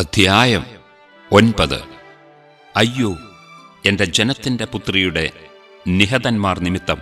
അധ്യായം ഒൻപത് അയ്യോ എന്റെ ജനത്തിന്റെ പുത്രിയുടെ നിഹതന്മാർ നിമിത്തം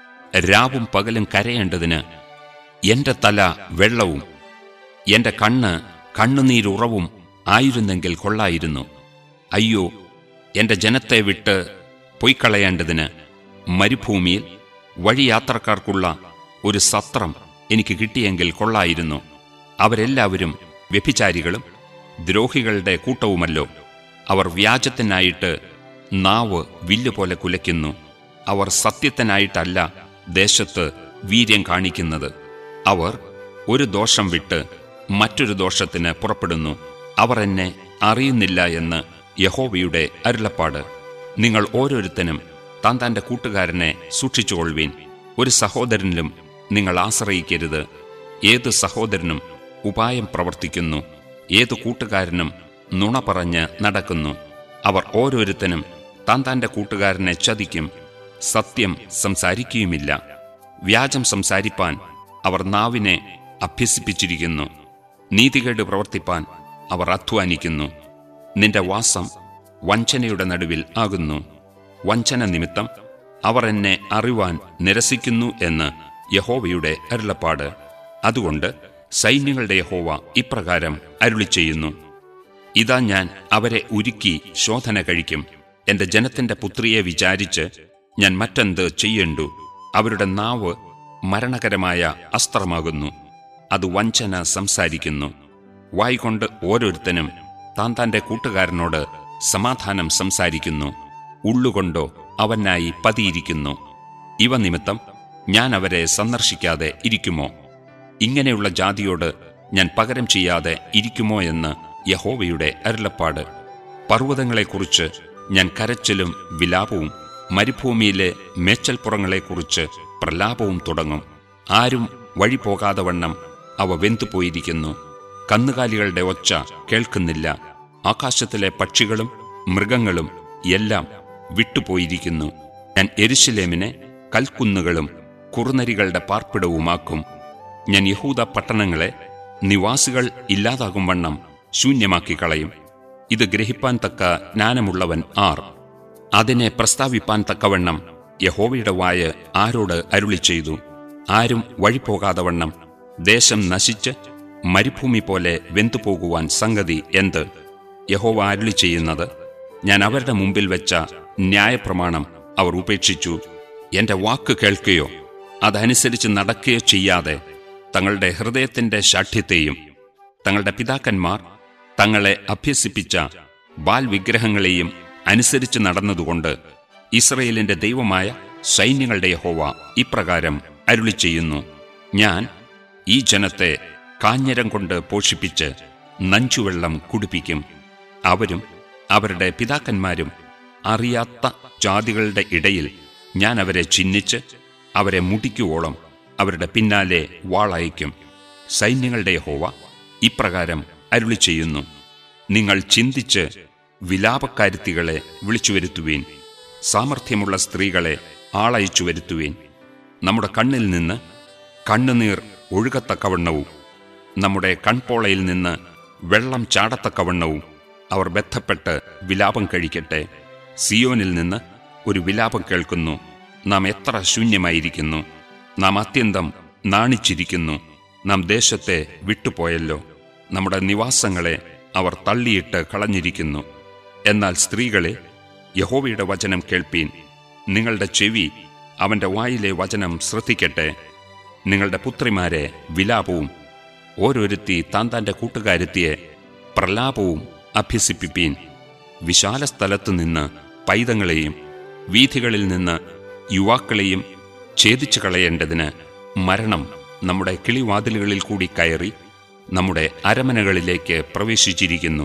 രാവും പകലും കരയേണ്ടതിന് എന്റെ തല വെള്ളവും എന്റെ കണ്ണ് കണ്ണുനീരുറവും ആയിരുന്നെങ്കിൽ കൊള്ളായിരുന്നു അയ്യോ എന്റെ ജനത്തെ വിട്ട് പൊയ്ക്കളയേണ്ടതിന് മരുഭൂമിയിൽ വഴിയാത്രക്കാർക്കുള്ള ഒരു സത്രം എനിക്ക് കിട്ടിയെങ്കിൽ കൊള്ളായിരുന്നു അവരെല്ലാവരും വ്യഭിചാരികളും ദ്രോഹികളുടെ കൂട്ടവുമല്ലോ അവർ വ്യാജത്തിനായിട്ട് നാവ് വില്ലുപോലെ കുലയ്ക്കുന്നു അവർ സത്യത്തിനായിട്ടല്ല ദേശത്ത് വീര്യം കാണിക്കുന്നത് അവർ ഒരു ദോഷം വിട്ട് മറ്റൊരു ദോഷത്തിന് പുറപ്പെടുന്നു അവർ എന്നെ അറിയുന്നില്ല എന്ന് യഹോവയുടെ അരുളപ്പാട് നിങ്ങൾ ഓരോരുത്തനും താൻ തന്റെ കൂട്ടുകാരനെ സൂക്ഷിച്ചുകൊള്ളുവീൻ ഒരു സഹോദരനിലും നിങ്ങൾ ആശ്രയിക്കരുത് ഏത് സഹോദരനും ഉപായം പ്രവർത്തിക്കുന്നു ഏത് കൂട്ടുകാരനും നുണ പറഞ്ഞ് നടക്കുന്നു അവർ ഓരോരുത്തനും താൻ തന്റെ കൂട്ടുകാരനെ ചതിക്കും സത്യം സംസാരിക്കുകയുമില്ല വ്യാജം സംസാരിപ്പാൻ അവർ നാവിനെ അഭ്യസിപ്പിച്ചിരിക്കുന്നു നീതികേട് പ്രവർത്തിപ്പാൻ അവർ അധ്വാനിക്കുന്നു നിന്റെ വാസം വഞ്ചനയുടെ നടുവിൽ ആകുന്നു വഞ്ചന നിമിത്തം അവർ എന്നെ അറിവാൻ നിരസിക്കുന്നു എന്ന് യഹോവയുടെ അരുളപ്പാട് അതുകൊണ്ട് സൈന്യങ്ങളുടെ യഹോവ ഇപ്രകാരം അരുളി ചെയ്യുന്നു ഇതാ ഞാൻ അവരെ ഉരുക്കി ശോധന കഴിക്കും എന്റെ ജനത്തിന്റെ പുത്രിയെ വിചാരിച്ച് ഞാൻ മറ്റെന്ത് ചെയ്യണ്ടു അവരുടെ നാവ് മരണകരമായ അസ്ത്രമാകുന്നു അത് വഞ്ചന സംസാരിക്കുന്നു വായികൊണ്ട് ഓരോരുത്തനും താൻ തന്റെ കൂട്ടുകാരനോട് സമാധാനം സംസാരിക്കുന്നു ഉള്ളുകൊണ്ടോ അവനായി പതിയിരിക്കുന്നു ഇവ നിമിത്തം ഞാൻ അവരെ സന്ദർശിക്കാതെ ഇരിക്കുമോ ഇങ്ങനെയുള്ള ജാതിയോട് ഞാൻ പകരം ചെയ്യാതെ ഇരിക്കുമോ എന്ന് യഹോവയുടെ അരുളപ്പാട് പർവ്വതങ്ങളെക്കുറിച്ച് ഞാൻ കരച്ചിലും വിലാപവും മരുഭൂമിയിലെ മേച്ചൽപ്പുറങ്ങളെക്കുറിച്ച് പ്രലാപവും തുടങ്ങും ആരും വഴി പോകാതെ വണ്ണം അവ വെന്തുപോയിരിക്കുന്നു കന്നുകാലികളുടെ ഒച്ച കേൾക്കുന്നില്ല ആകാശത്തിലെ പക്ഷികളും മൃഗങ്ങളും എല്ലാം വിട്ടുപോയിരിക്കുന്നു ഞാൻ എരുശലേമിനെ കൽക്കുന്നുകളും കുറുനരികളുടെ പാർപ്പിടവുമാക്കും ഞാൻ യഹൂദ പട്ടണങ്ങളെ നിവാസികൾ ഇല്ലാതാകും വണ്ണം ശൂന്യമാക്കി കളയും ഇത് ഗ്രഹിപ്പാൻ തക്ക ജ്ഞാനമുള്ളവൻ ആർ അതിനെ പ്രസ്താവിപ്പാൻ തക്കവണ്ണം യഹോവയുടെ വായ ആരോട് അരുളി ചെയ്തു ആരും വഴി പോകാതെ വണ്ണം ദേശം നശിച്ച് മരുഭൂമി പോലെ വെന്തുപോകുവാൻ സംഗതി എന്ത് യഹോവ അരുളി ചെയ്യുന്നത് ഞാൻ അവരുടെ മുമ്പിൽ വെച്ച ന്യായപ്രമാണം അവർ ഉപേക്ഷിച്ചു എന്റെ വാക്ക് കേൾക്കുകയോ അതനുസരിച്ച് നടക്കുകയോ ചെയ്യാതെ തങ്ങളുടെ ഹൃദയത്തിന്റെ ശാഠ്യത്തെയും തങ്ങളുടെ പിതാക്കന്മാർ തങ്ങളെ അഭ്യസിപ്പിച്ച ബാൽ വിഗ്രഹങ്ങളെയും അനുസരിച്ച് നടന്നതുകൊണ്ട് ഇസ്രയേലിന്റെ ദൈവമായ സൈന്യങ്ങളുടെ യഹോവ ഇപ്രകാരം അരുളി ചെയ്യുന്നു ഞാൻ ഈ ജനത്തെ കാഞ്ഞിരം കൊണ്ട് പോഷിപ്പിച്ച് നഞ്ചുവെള്ളം കുടിപ്പിക്കും അവരും അവരുടെ പിതാക്കന്മാരും അറിയാത്ത ജാതികളുടെ ഇടയിൽ ഞാൻ അവരെ ചിഹ്നിച്ച് അവരെ മുടിക്കുവോളം അവരുടെ പിന്നാലെ വാളയക്കും സൈന്യങ്ങളുടെ യഹോവ ഇപ്രകാരം അരുളി ചെയ്യുന്നു നിങ്ങൾ ചിന്തിച്ച് വിലാപക്കാരുത്തികളെ വിളിച്ചു വരുത്തുവീൻ സാമർഥ്യമുള്ള സ്ത്രീകളെ ആളയച്ചു വരുത്തുവീൻ നമ്മുടെ കണ്ണിൽ നിന്ന് കണ്ണുനീർ ഒഴുകത്തക്കവണ്ണവും നമ്മുടെ കൺപോളയിൽ നിന്ന് വെള്ളം ചാടത്തക്കവണ്ണവും അവർ ബന്ധപ്പെട്ട് വിലാപം കഴിക്കട്ടെ സിയോനിൽ നിന്ന് ഒരു വിലാപം കേൾക്കുന്നു നാം എത്ര ശൂന്യമായിരിക്കുന്നു നാം അത്യന്തം നാണിച്ചിരിക്കുന്നു നാം ദേശത്തെ വിട്ടുപോയല്ലോ നമ്മുടെ നിവാസങ്ങളെ അവർ തള്ളിയിട്ട് കളഞ്ഞിരിക്കുന്നു എന്നാൽ സ്ത്രീകളെ യഹോവയുടെ വചനം കേൾപ്പീൻ നിങ്ങളുടെ ചെവി അവന്റെ വായിലെ വചനം ശ്രദ്ധിക്കട്ടെ നിങ്ങളുടെ പുത്രിമാരെ വിലാപവും ഓരോരുത്തി താൻ തന്റെ കൂട്ടുകാരുത്തിയെ പ്രലാപവും അഭ്യസിപ്പിപ്പീൻ വിശാല സ്ഥലത്തു നിന്ന് പൈതങ്ങളെയും വീഥികളിൽ നിന്ന് യുവാക്കളെയും ഛേദിച്ചു കളയേണ്ടതിന് മരണം നമ്മുടെ കിളിവാതിലുകളിൽ കൂടി കയറി നമ്മുടെ അരമനകളിലേക്ക് പ്രവേശിച്ചിരിക്കുന്നു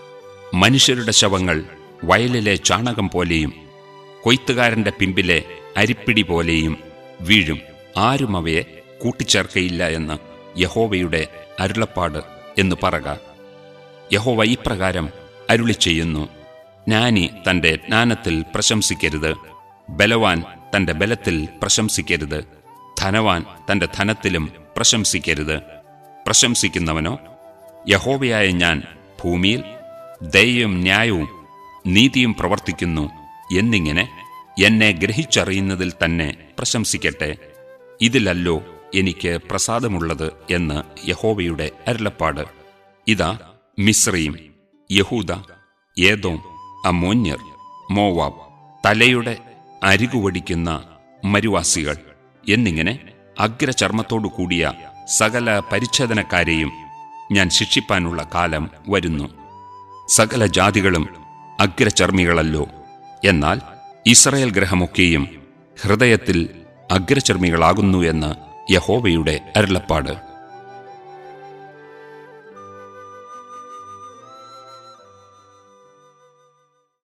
മനുഷ്യരുടെ ശവങ്ങൾ വയലിലെ ചാണകം പോലെയും കൊയ്ത്തുകാരന്റെ പിമ്പിലെ അരിപ്പിടി പോലെയും വീഴും ആരും അവയെ കൂട്ടിച്ചേർക്കയില്ല എന്ന് യഹോവയുടെ അരുളപ്പാട് എന്ന് പറക യഹോവ ഇപ്രകാരം അരുളി ചെയ്യുന്നു ജ്ഞാനി തന്റെ ജ്ഞാനത്തിൽ പ്രശംസിക്കരുത് ബലവാൻ തന്റെ ബലത്തിൽ പ്രശംസിക്കരുത് ധനവാൻ തന്റെ ധനത്തിലും പ്രശംസിക്കരുത് പ്രശംസിക്കുന്നവനോ യഹോവയായ ഞാൻ ഭൂമിയിൽ ദയയും ന്യായവും നീതിയും പ്രവർത്തിക്കുന്നു എന്നിങ്ങനെ എന്നെ ഗ്രഹിച്ചറിയുന്നതിൽ തന്നെ പ്രശംസിക്കട്ടെ ഇതിലല്ലോ എനിക്ക് പ്രസാദമുള്ളത് എന്ന് യഹോവയുടെ അരുളപ്പാട് ഇതാ മിശ്രയും യഹൂദ ഏതോം അമോന്യർ മോവാബ് തലയുടെ അരികുവടിക്കുന്ന മരുവാസികൾ എന്നിങ്ങനെ അഗ്രചർമ്മത്തോടു കൂടിയ സകല പരിച്ഛേദനക്കാരെയും ഞാൻ ശിക്ഷിപ്പാനുള്ള കാലം വരുന്നു സകല ജാതികളും അഗ്രചർമ്മികളല്ലോ എന്നാൽ ഇസ്രയേൽ ഗ്രഹമൊക്കെയും ഹൃദയത്തിൽ അഗ്രചർമ്മികളാകുന്നു എന്ന് യഹോവയുടെ അരുളപ്പാട്